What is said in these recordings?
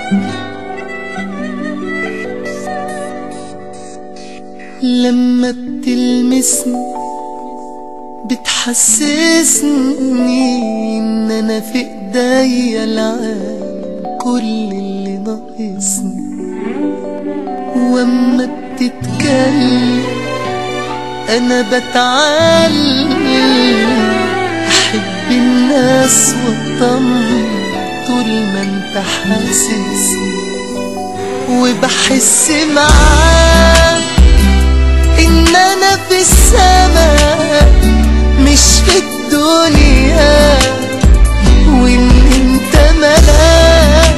لما بتلمسني بتحسسني ان انا في ايديا العالم كل اللي ناقصني واما بتتكلم انا بتعلم احب الناس واطمن طول ما انت حاسسني وبحس معاك ان انا في السماء مش في الدنيا وان انت ملاك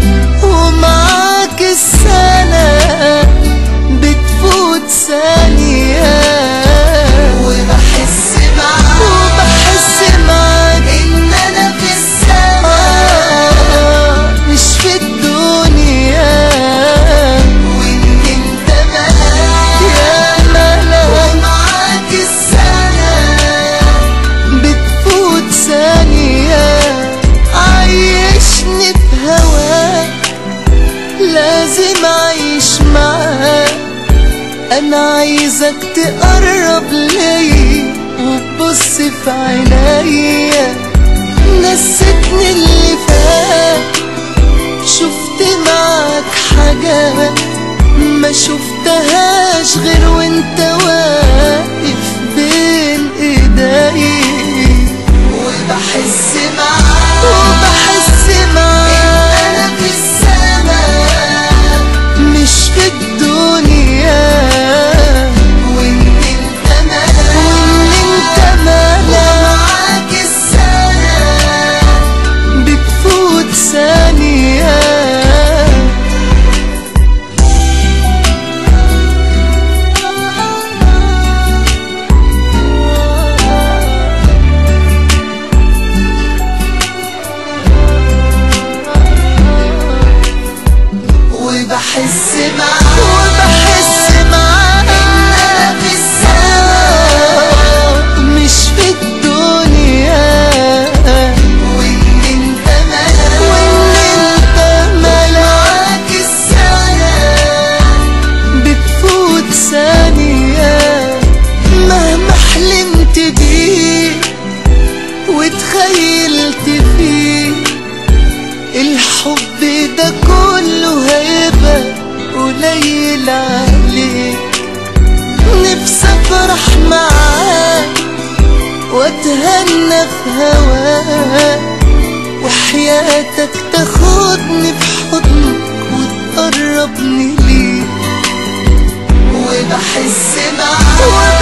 ومعاك السنة بتفوت ثانية وبحس معاك وبحس معاك ان انا في السماء مش في الدنيا وان انت ملاك يا ملاك ومعاك السنة بتفوت ثانية عايشني بهواك لازم اعيش معاك انا عايزك تقرب ليا وتبص في عينيا نسيتني اللي فات شفت معاك حاجات ما شفتهاش غير وانت واقف بين ايدي وبحس معاك وبحس معاك انا في السماء مش في الدنيا وان انت ملاك وان انت ملاك ومعاك السنة بتفوت ثانية وبحس معاك وبحس معاك انا في السماء مش في الدنيا وان انت ملاك وان انت ملاك السنة بتفوت ثانية مهما حلمت بيه وتخيلت فيه الحب ده كله هيبقى قليل عليك نفسي افرح معاك واتهنى في هواك وحياتك تاخدني في حضنك وتقربني ليك وبحس معاك